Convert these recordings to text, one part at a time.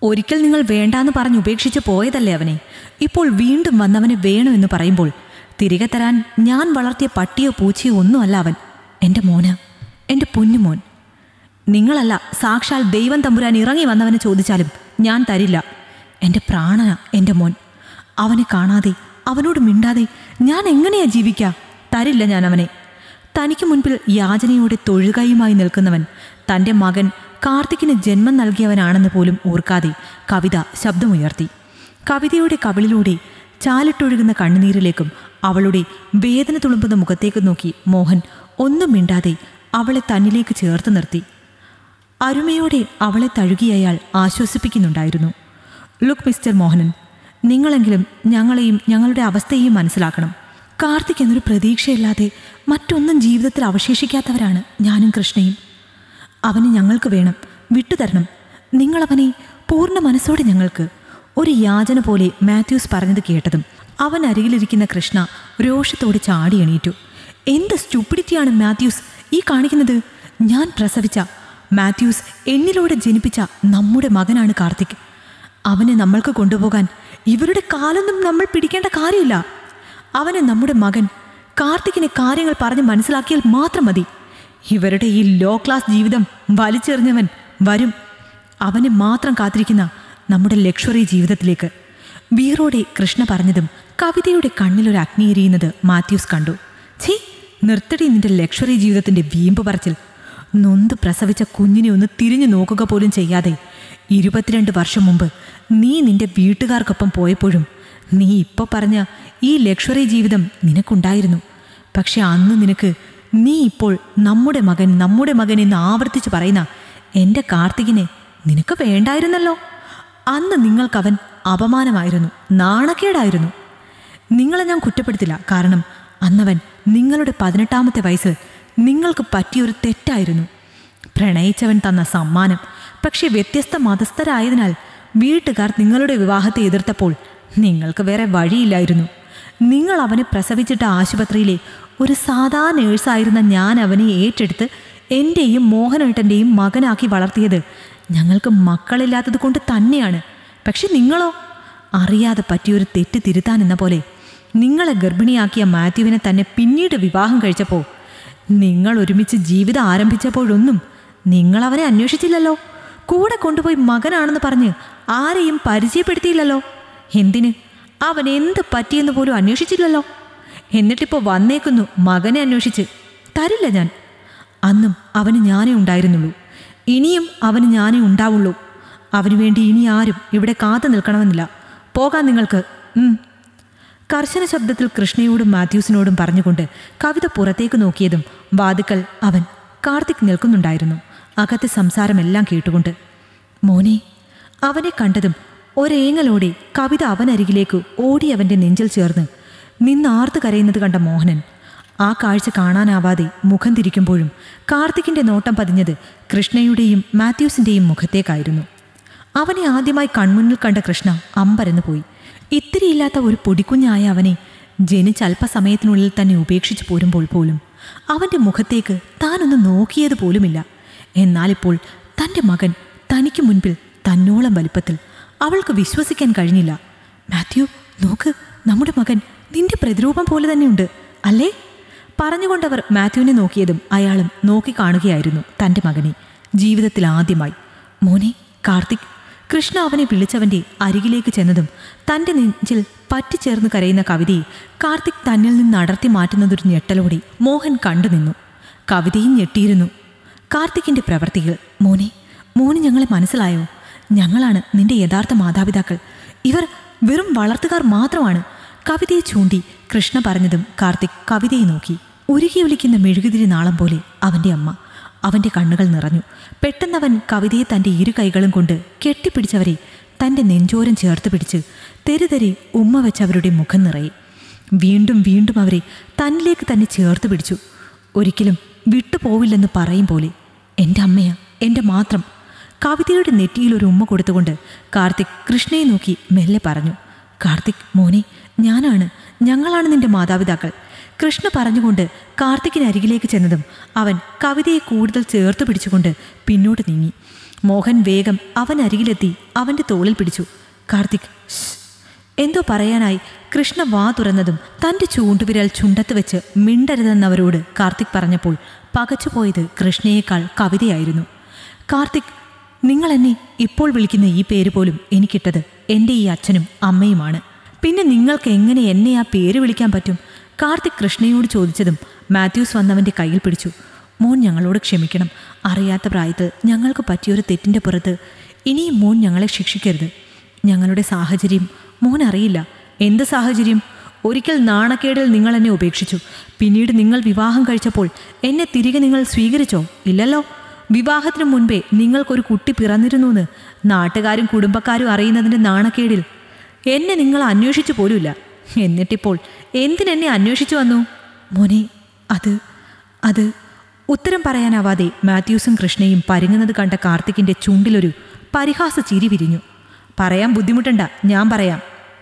ഒരിക്കൽ നിങ്ങൾ വേണ്ടാന്ന് പറഞ്ഞ് ഉപേക്ഷിച്ച് പോയതല്ലേ അവനെ ഇപ്പോൾ വീണ്ടും വന്നവനെ വേണമെന്ന് പറയുമ്പോൾ തിരികെ തരാൻ ഞാൻ വളർത്തിയ പട്ടിയോ പൂച്ചയോ ഒന്നുമല്ല അവൻ എൻ്റെ മോന് എൻ്റെ പൊന്നുമോൻ നിങ്ങളല്ല സാക്ഷാൽ ദൈവം തമ്പുരാൻ ഇറങ്ങി വന്നവനെ ചോദിച്ചാലും ഞാൻ തരില്ല എൻ്റെ പ്രാണന എൻ്റെ മോൻ അവനെ കാണാതെ അവനോട് മിണ്ടാതെ ഞാൻ എങ്ങനെയാ ജീവിക്കുക തരില്ല ഞാൻ അവനെ തനിക്ക് മുൻപിൽ യാചനയോടെ തൊഴുകയുമായി നിൽക്കുന്നവൻ തൻ്റെ മകൻ കാർത്തിക്കിന് ജന്മം നൽകിയവനാണെന്ന് പോലും ഓർക്കാതെ കവിത ശബ്ദമുയർത്തി കവിതയുടെ കവിളിലൂടെ ചാലിട്ടൊഴുകുന്ന കണ്ണുനീരിലേക്കും അവളുടെ വേദന തുളുമ്പുന്ന മുഖത്തേക്ക് നോക്കി മോഹൻ ഒന്നും മിണ്ടാതെ അവളെ തന്നിലേക്ക് ചേർത്ത് നിർത്തി അരുമയോടെ അവളെ തഴുകി അയാൾ ആശ്വസിപ്പിക്കുന്നുണ്ടായിരുന്നു ലുക്ക് മിസ്റ്റർ മോഹനൻ നിങ്ങളെങ്കിലും ഞങ്ങളെയും ഞങ്ങളുടെ അവസ്ഥയെയും മനസ്സിലാക്കണം കാർത്തിക് എന്നൊരു പ്രതീക്ഷയില്ലാതെ മറ്റൊന്നും ജീവിതത്തിൽ അവശേഷിക്കാത്തവരാണ് ഞാനും കൃഷ്ണയും അവന് ഞങ്ങൾക്ക് വേണം വിട്ടുതരണം നിങ്ങളവനെ പൂർണ്ണ മനസ്സോടെ ഞങ്ങൾക്ക് ഒരു യാചന പോലെ മാത്യൂസ് പറഞ്ഞത് കേട്ടതും അവൻ അരികിലിരിക്കുന്ന കൃഷ്ണ രോഷത്തോടെ ചാടി എണീറ്റു എന്ത് സ്റ്റുപ്പിഡിറ്റിയാണ് മാത്യൂസ് ഈ കാണിക്കുന്നത് ഞാൻ പ്രസവിച്ച മാത്യൂസ് എന്നിലൂടെ ജനിപ്പിച്ച നമ്മുടെ മകനാണ് കാർത്തിക് അവനെ നമ്മൾക്ക് കൊണ്ടുപോകാൻ ഇവരുടെ കാലൊന്നും നമ്മൾ പിടിക്കേണ്ട കാര്യമില്ല അവനെ നമ്മുടെ മകൻ കാർത്തികിനെ കാര്യങ്ങൾ പറഞ്ഞ് മനസ്സിലാക്കിയാൽ മാത്രം മതി ഇവരുടെ ഈ ലോ ക്ലാസ് ജീവിതം വലിച്ചെറിഞ്ഞവൻ വരും അവനെ മാത്രം കാത്തിരിക്കുന്ന നമ്മുടെ ലക്ഷറി ജീവിതത്തിലേക്ക് വീറോടെ കൃഷ്ണ പറഞ്ഞതും കവിതയുടെ കണ്ണിലൊരു അഗ്നി എരിയുന്നത് മാത്യൂസ് കണ്ടു ഛീ നിർത്തടി നിന്റെ ലക്ഷറി ജീവിതത്തിന്റെ വീമ്പ് പറച്ചിൽ നൊന്ത് പ്രസവിച്ച കുഞ്ഞിനെ ഒന്ന് തിരിഞ്ഞു നോക്കുക പോലും ചെയ്യാതെ ഇരുപത്തിരണ്ട് വർഷം മുമ്പ് നീ നിന്റെ വീട്ടുകാർക്കൊപ്പം പോയപ്പോഴും നീ ഇപ്പോൾ പറഞ്ഞ ഈ ലക്ഷറി ജീവിതം നിനക്കുണ്ടായിരുന്നു പക്ഷെ അന്ന് നിനക്ക് നീ ഇപ്പോൾ നമ്മുടെ മകൻ നമ്മുടെ മകൻ എന്ന് ആവർത്തിച്ച് പറയുന്ന എൻ്റെ കാർത്തികിനെ നിനക്ക് വേണ്ടായിരുന്നല്ലോ അന്ന് നിങ്ങൾക്കവൻ അപമാനമായിരുന്നു നാണക്കേടായിരുന്നു നിങ്ങളെ ഞാൻ കുറ്റപ്പെടുത്തില്ല കാരണം അന്നവൻ നിങ്ങളുടെ പതിനെട്ടാമത്തെ വയസ്സിൽ നിങ്ങൾക്ക് പറ്റിയൊരു തെറ്റായിരുന്നു പ്രണയിച്ചവൻ തന്ന സമ്മാനം പക്ഷെ വ്യത്യസ്ത മതസ്ഥരായതിനാൽ വീട്ടുകാർ നിങ്ങളുടെ വിവാഹത്തെ എതിർത്തപ്പോൾ നിങ്ങൾക്ക് വേറെ വഴിയില്ലായിരുന്നു നിങ്ങൾ അവനെ പ്രസവിച്ചിട്ട ആശുപത്രിയിലെ ഒരു സാധാ നേഴ്സായിരുന്ന ഞാൻ അവനെ ഏറ്റെടുത്ത് എൻ്റെയും മോഹനേട്ടൻ്റെയും മകനാക്കി വളർത്തിയത് ഞങ്ങൾക്ക് മക്കളില്ലാത്തത് കൊണ്ട് തന്നെയാണ് പക്ഷെ നിങ്ങളോ അറിയാതെ പറ്റിയൊരു തെറ്റ് തിരുത്താൻ എന്ന പോലെ നിങ്ങളെ ഗർഭിണിയാക്കിയ മാത്യുവിനെ തന്നെ പിന്നീട് വിവാഹം കഴിച്ചപ്പോൾ നിങ്ങൾ ഒരുമിച്ച് ജീവിതം ആരംഭിച്ചപ്പോഴൊന്നും നിങ്ങൾ അവനെ അന്വേഷിച്ചില്ലല്ലോ കൂടെ കൊണ്ടുപോയി മകനാണെന്ന് പറഞ്ഞ് ആരെയും പരിചയപ്പെടുത്തിയില്ലല്ലോ എന്തിന് അവൻ എന്ത് പറ്റിയെന്ന് പോലും അന്വേഷിച്ചില്ലല്ലോ എന്നിട്ടിപ്പോൾ വന്നേക്കുന്നു മകനെ അന്വേഷിച്ച് തരില്ല ഞാൻ അന്നും അവന് ഞാനേ ഉണ്ടായിരുന്നുള്ളൂ ഇനിയും അവന് ഞാനേ ഉണ്ടാവുള്ളൂ അവന് വേണ്ടി ഇനി ആരും ഇവിടെ കാത്തു നിൽക്കണമെന്നില്ല പോകാൻ നിങ്ങൾക്ക് ഉം. കർശന ശബ്ദത്തിൽ കൃഷ്ണയോടും മാത്യൂസിനോടും പറഞ്ഞുകൊണ്ട് കവിത പുറത്തേക്ക് നോക്കിയതും വാതുക്കൽ അവൻ കാർത്തിക് നിൽക്കുന്നുണ്ടായിരുന്നു അകത്തെ സംസാരമെല്ലാം കേട്ടുകൊണ്ട് മോനെ അവനെ കണ്ടതും ഒരേങ്ങലോടെ കവിത അവനരികിലേക്ക് ഓടി അവൻ്റെ നെഞ്ചിൽ ചേർന്ന് നിന്നാർത്ത് കരയുന്നത് കണ്ട മോഹനൻ ആ കാഴ്ച കാണാനാവാതെ മുഖം തിരിക്കുമ്പോഴും കാർത്തിക്കിന്റെ നോട്ടം പതിഞ്ഞത് കൃഷ്ണയുടെയും മാത്യൂസിന്റെയും മുഖത്തേക്കായിരുന്നു അവനെ ആദ്യമായി കൺമുന്നിൽ കണ്ട കൃഷ്ണ അമ്പരന്നു പോയി ഇത്തിരിയില്ലാത്ത ഒരു പൊടിക്കുഞ്ഞായ അവനെ ജനിച്ച് അല്പസമയത്തിനുള്ളിൽ തന്നെ ഉപേക്ഷിച്ചു പോരുമ്പോൾ പോലും അവൻ്റെ മുഖത്തേക്ക് താനൊന്ന് നോക്കിയത് പോലുമില്ല എന്നാലിപ്പോൾ തൻ്റെ മകൻ തനിക്ക് മുൻപിൽ തന്നോളം വലിപ്പത്തിൽ അവൾക്ക് വിശ്വസിക്കാൻ കഴിഞ്ഞില്ല മാത്യു നോക്ക് നമ്മുടെ മകൻ നിന്റെ പ്രതിരൂപം പോലെ തന്നെയുണ്ട് അല്ലേ പറഞ്ഞുകൊണ്ടവർ മാത്യുവിനെ നോക്കിയതും അയാളും നോക്കിക്കാണുകയായിരുന്നു തൻ്റെ മകനെ ജീവിതത്തിൽ ആദ്യമായി മോനെ കാർത്തിക് കൃഷ്ണ അവനെ വിളിച്ചവൻ്റെ അരികിലേക്ക് ചെന്നതും തൻ്റെ നെഞ്ചിൽ പറ്റിച്ചേർന്ന് കരയുന്ന കവിതയെ കാർത്തിക് തന്നിൽ നിന്ന് അടർത്തി മാറ്റുന്നതൊരു ഞെട്ടലോടെ മോഹൻ കണ്ടുനിന്നു കവിതയും ഞെട്ടിയിരുന്നു കാർത്തിക്കിൻ്റെ പ്രവർത്തികൾ മോനെ മോന് ഞങ്ങളെ മനസ്സിലായോ ഞങ്ങളാണ് നിന്റെ യഥാർത്ഥ മാതാപിതാക്കൾ ഇവർ വെറും വളർത്തുകാർ മാത്രമാണ് കവിതയെ ചൂണ്ടി കൃഷ്ണ പറഞ്ഞതും കാർത്തിക് കവിതയെ നോക്കി ഉരുകി ഒലിക്കുന്ന മെഴുകുതിരി നാളം പോലെ അവൻ്റെ അമ്മ അവൻ്റെ കണ്ണുകൾ നിറഞ്ഞു പെട്ടെന്നവൻ കവിതയെ തൻ്റെ ഇരു കൈകളും കൊണ്ട് കെട്ടിപ്പിടിച്ചവരെ തൻ്റെ നെഞ്ചോരം ചേർത്ത് പിടിച്ച് തെരുതെരി ഉമ്മ വെച്ചവരുടെ മുഖം നിറയെ വീണ്ടും വീണ്ടും അവരെ തന്നിലേക്ക് തന്നെ ചേർത്ത് പിടിച്ചു ഒരിക്കലും വിട്ടുപോവില്ലെന്ന് പറയും പോലെ എൻ്റെ അമ്മയാ എൻ്റെ മാത്രം കവിതയുടെ നെറ്റിയിൽ ഒരു ഉമ്മ കൊടുത്തുകൊണ്ട് കാർത്തിക് കൃഷ്ണയെ നോക്കി മെല്ലെ പറഞ്ഞു കാർത്തിക് മോനെ ഞാനാണ് ഞങ്ങളാണ് നിന്റെ മാതാപിതാക്കൾ കൃഷ്ണ പറഞ്ഞുകൊണ്ട് കാർത്തിക്കിനരികിലേക്ക് ചെന്നതും അവൻ കവിതയെ കൂടുതൽ ചേർത്ത് പിടിച്ചുകൊണ്ട് പിന്നോട്ട് നീങ്ങി മോഹൻ വേഗം അവൻ അരികിലെത്തി അവൻ്റെ തോളിൽ പിടിച്ചു കാർത്തിക് "ശ്ശ്." എന്തോ പറയാനായി കൃഷ്ണ വാ തുറന്നതും തൻ്റെ ചൂണ്ടുവിരൽ ചുണ്ടത്ത് വെച്ച് മിണ്ടരുതെന്നവരോട് കാർത്തിക് പറഞ്ഞപ്പോൾ പകച്ചുപോയത് കൃഷ്ണയേക്കാൾ കവിതയായിരുന്നു കാർത്തിക് നിങ്ങൾ എന്നെ ഇപ്പോൾ വിളിക്കുന്ന ഈ പേര് പോലും എനിക്കിട്ടത് എൻ്റെ ഈ അച്ഛനും അമ്മയുമാണ് പിന്നെ നിങ്ങൾക്ക് എങ്ങനെ എന്നെ ആ പേര് വിളിക്കാൻ പറ്റും കാർത്തിക് കൃഷ്ണയോട് ചോദിച്ചതും മാത്യൂസ് വന്നവൻ്റെ കയ്യിൽ പിടിച്ചു മോൻ ഞങ്ങളോട് ക്ഷമിക്കണം അറിയാത്ത പ്രായത്തിൽ ഞങ്ങൾക്ക് പറ്റിയൊരു തെറ്റിൻ്റെ പുറത്ത് ഇനിയും മോൻ ഞങ്ങളെ ശിക്ഷിക്കരുത് ഞങ്ങളുടെ സാഹചര്യം മോൻ അറിയില്ല എന്ത് സാഹചര്യം ഒരിക്കൽ നാണക്കേടിൽ നിങ്ങൾ എന്നെ ഉപേക്ഷിച്ചു പിന്നീട് നിങ്ങൾ വിവാഹം കഴിച്ചപ്പോൾ എന്നെ തിരികെ നിങ്ങൾ സ്വീകരിച്ചോ ഇല്ലല്ലോ വിവാഹത്തിനു മുൻപേ നിങ്ങൾക്കൊരു കുട്ടി പിറന്നിരുന്നുവെന്ന് നാട്ടുകാരും കുടുംബക്കാരും അറിയുന്നതിൻ്റെ നാണക്കേടിൽ എന്നെ നിങ്ങൾ അന്വേഷിച്ചു പോലുമില്ല എന്നിട്ടിപ്പോൾ എന്തിനെന്നെ അന്വേഷിച്ചു വന്നു മോനെ അത് അത് ഉത്തരം പറയാനാവാതെ മാത്യൂസും കൃഷ്ണയും പരുങ്ങുന്നത് കണ്ട കാർത്തിക്കിൻ്റെ ചുണ്ടിലൊരു പരിഹാസ ചിരി വിരിഞ്ഞു പറയാൻ ബുദ്ധിമുട്ടണ്ട ഞാൻ പറയാം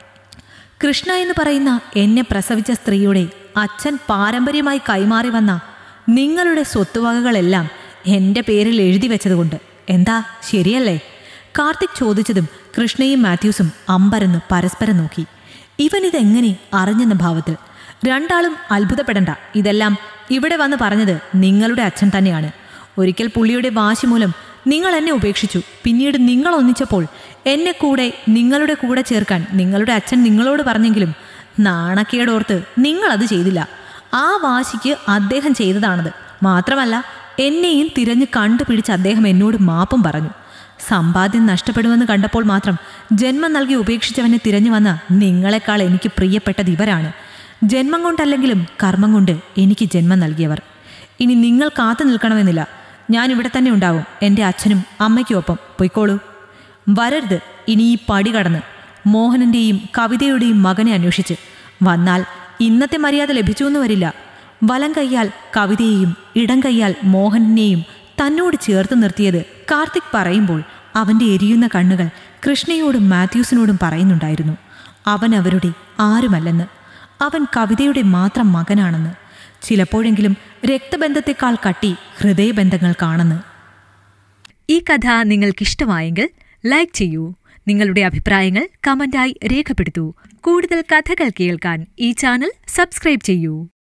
കൃഷ്ണ എന്ന് പറയുന്ന എന്നെ പ്രസവിച്ച സ്ത്രീയുടെ അച്ഛൻ പാരമ്പര്യമായി കൈമാറി വന്ന നിങ്ങളുടെ സ്വത്തുവകകളെല്ലാം എൻ്റെ പേരിൽ എഴുതി വെച്ചതുകൊണ്ട് എന്താ ശരിയല്ലേ കാർത്തിക് ചോദിച്ചതും കൃഷ്ണയും മാത്യൂസും അമ്പരന്ന് പരസ്പരം നോക്കി ഇവൻ ഇതെങ്ങനെ അറിഞ്ഞെന്ന ഭാവത്തിൽ രണ്ടാളും അത്ഭുതപ്പെടണ്ട ഇതെല്ലാം ഇവിടെ വന്ന് പറഞ്ഞത് നിങ്ങളുടെ അച്ഛൻ തന്നെയാണ് ഒരിക്കൽ പുള്ളിയുടെ വാശി മൂലം നിങ്ങൾ എന്നെ ഉപേക്ഷിച്ചു പിന്നീട് നിങ്ങൾ ഒന്നിച്ചപ്പോൾ എന്നെ കൂടെ നിങ്ങളുടെ കൂടെ ചേർക്കാൻ നിങ്ങളുടെ അച്ഛൻ നിങ്ങളോട് പറഞ്ഞെങ്കിലും നാണക്കേടോർത്ത് നിങ്ങളത് ചെയ്തില്ല ആ വാശിക്ക് അദ്ദേഹം ചെയ്തതാണത് മാത്രമല്ല എന്നെയും തിരഞ്ഞ് കണ്ടുപിടിച്ച് അദ്ദേഹം എന്നോട് മാപ്പും പറഞ്ഞു സമ്പാദ്യം നഷ്ടപ്പെടുമെന്ന് കണ്ടപ്പോൾ മാത്രം ജന്മം നൽകി ഉപേക്ഷിച്ചവനെ തിരഞ്ഞു വന്ന നിങ്ങളെക്കാൾ എനിക്ക് പ്രിയപ്പെട്ടത് ഇവരാണ് ജന്മം കൊണ്ടല്ലെങ്കിലും കർമ്മം കൊണ്ട് എനിക്ക് ജന്മം നൽകിയവർ ഇനി നിങ്ങൾ കാത്തു നിൽക്കണമെന്നില്ല ഞാൻ ഇവിടെ തന്നെ ഉണ്ടാവും എൻ്റെ അച്ഛനും അമ്മയ്ക്കുമൊപ്പം പൊയ്ക്കോളൂ വരരുത് ഇനി ഈ പടി കടന്ന് മോഹനൻ്റെയും കവിതയുടെയും മകനെ അന്വേഷിച്ച് വന്നാൽ ഇന്നത്തെ മര്യാദ ലഭിച്ചുവെന്ന് വരില്ല വലം കൈയാൽ കവിതയെയും ഇടം കൈയാൽ മോഹനെയും തന്നോട് ചേർത്ത് നിർത്തിയത് കാർത്തിക് പറയുമ്പോൾ അവൻ്റെ എരിയുന്ന കണ്ണുകൾ കൃഷ്ണയോടും മാത്യൂസിനോടും പറയുന്നുണ്ടായിരുന്നു അവൻ അവരുടെ ആരുമല്ലെന്ന് അവൻ കവിതയുടെ മാത്രം മകനാണെന്ന് ചിലപ്പോഴെങ്കിലും രക്തബന്ധത്തെക്കാൾ കട്ടി ഹൃദയബന്ധങ്ങൾ കാണുന്നു ഈ കഥ നിങ്ങൾക്കിഷ്ടമായെങ്കിൽ ലൈക്ക് ചെയ്യൂ നിങ്ങളുടെ അഭിപ്രായങ്ങൾ കമന്റായി രേഖപ്പെടുത്തൂ കൂടുതൽ കഥകൾ കേൾക്കാൻ ഈ ചാനൽ സബ്സ്ക്രൈബ് ചെയ്യൂ